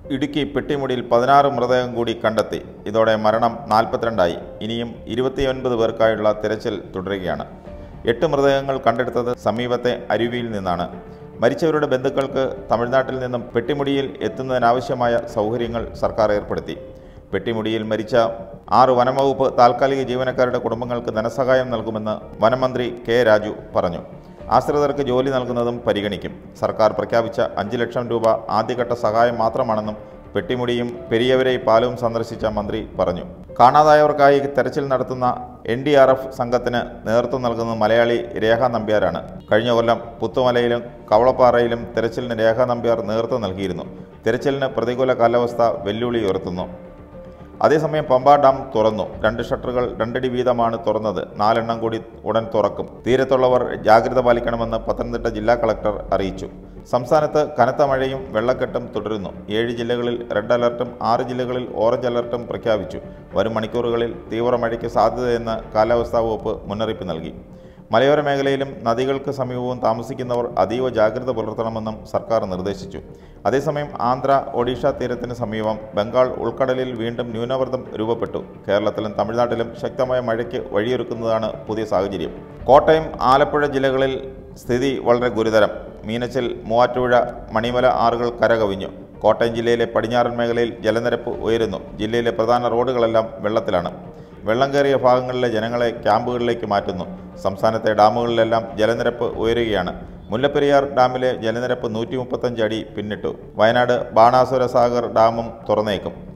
ഇടുക്കി പെട്ടിമുടിയിൽ പതിനാറ് മൃതദേഹം കൂടി കണ്ടെത്തി ഇതോടെ മരണം നാൽപ്പത്തിരണ്ടായി ഇനിയും ഇരുപത്തിയൊൻപത് പേർക്കായുള്ള തിരച്ചിൽ തുടരുകയാണ് എട്ട് മൃതദേഹങ്ങൾ കണ്ടെടുത്തത് സമീപത്തെ അരുവിയിൽ നിന്നാണ് മരിച്ചവരുടെ ബന്ധുക്കൾക്ക് തമിഴ്നാട്ടിൽ നിന്നും പെട്ടിമുടിയിൽ എത്തുന്നതിനാവശ്യമായ സൗകര്യങ്ങൾ സർക്കാർ ഏർപ്പെടുത്തി പെട്ടിമുടിയിൽ മരിച്ച ആറ് വനംവകുപ്പ് താൽക്കാലിക ജീവനക്കാരുടെ കുടുംബങ്ങൾക്ക് ധനസഹായം നൽകുമെന്ന് വനമന്ത്രി കെ രാജു പറഞ്ഞു ആശ്രിതർക്ക് ജോലി നൽകുന്നതും പരിഗണിക്കും സർക്കാർ പ്രഖ്യാപിച്ച അഞ്ച് ലക്ഷം രൂപ ആദ്യഘട്ട സഹായം മാത്രമാണെന്നും പെട്ടിമുടിയും പെരിയവരെ പാലവും സന്ദർശിച്ച മന്ത്രി പറഞ്ഞു കാണാതായവർക്കായി തെരച്ചിൽ നടത്തുന്ന എൻ ഡി ആർ എഫ് സംഘത്തിന് നേതൃത്വം നൽകുന്നത് മലയാളി രേഖ നമ്പ്യാരാണ് കഴിഞ്ഞ കൊല്ലം പുത്തുമലയിലും കവളപ്പാറയിലും തെരച്ചിലിന് രേഖ നമ്പ്യാർ നേതൃത്വം നൽകിയിരുന്നു തെരച്ചിലിന് പ്രതികൂല കാലാവസ്ഥ വെല്ലുവിളി ഉയർത്തുന്നു അതേസമയം പമ്പ ഡാം തുറന്നു രണ്ട് ഷട്ടറുകൾ രണ്ടടി വീതമാണ് തുറന്നത് നാലെണ്ണം കൂടി ഉടൻ തുറക്കും തീരത്തുള്ളവർ ജാഗ്രത പാലിക്കണമെന്ന് പത്തനംതിട്ട ജില്ലാ കളക്ടർ അറിയിച്ചു സംസ്ഥാനത്ത് കനത്ത മഴയും വെള്ളക്കെട്ടും തുടരുന്നു ഏഴ് ജില്ലകളിൽ റെഡ് അലർട്ടും ആറ് ജില്ലകളിൽ ഓറഞ്ച് അലർട്ടും പ്രഖ്യാപിച്ചു വരും മണിക്കൂറുകളിൽ തീവ്ര മഴയ്ക്ക് സാധ്യതയെന്ന് കാലാവസ്ഥാ വകുപ്പ് മുന്നറിയിപ്പ് നൽകി മലയോര മേഖലയിലും നദികൾക്ക് സമീപവും താമസിക്കുന്നവർ അതീവ ജാഗ്രത പുലർത്തണമെന്നും സർക്കാർ നിർദ്ദേശിച്ചു അതേസമയം ആന്ധ്ര ഒഡീഷ തീരത്തിന് സമീപം ബംഗാൾ ഉൾക്കടലിൽ വീണ്ടും ന്യൂനമർദ്ദം രൂപപ്പെട്ടു കേരളത്തിലും തമിഴ്നാട്ടിലും ശക്തമായ മഴയ്ക്ക് വഴിയൊരുക്കുന്നതാണ് പുതിയ സാഹചര്യം കോട്ടയം ആലപ്പുഴ ജില്ലകളിൽ സ്ഥിതി വളരെ ഗുരുതരം മീനച്ചിൽ മൂവാറ്റുപുഴ മണിമല ആറുകൾ കരകവിഞ്ഞു കോട്ടയം ജില്ലയിലെ പടിഞ്ഞാറൻ മേഖലയിൽ ജലനിരപ്പ് ഉയരുന്നു ജില്ലയിലെ പ്രധാന റോഡുകളെല്ലാം വെള്ളത്തിലാണ് വെള്ളം കയറിയ ഭാഗങ്ങളിലെ ജനങ്ങളെ ക്യാമ്പുകളിലേക്ക് മാറ്റുന്നു സംസ്ഥാനത്തെ ഡാമുകളിലെല്ലാം ജലനിരപ്പ് ഉയരുകയാണ് മുല്ലപ്പെരിയാർ ഡാമിലെ ജലനിരപ്പ് നൂറ്റി മുപ്പത്തഞ്ച് അടി പിന്നിട്ടു വയനാട് ബാണാസുര സാഗർ ഡാമും തുറന്നേക്കും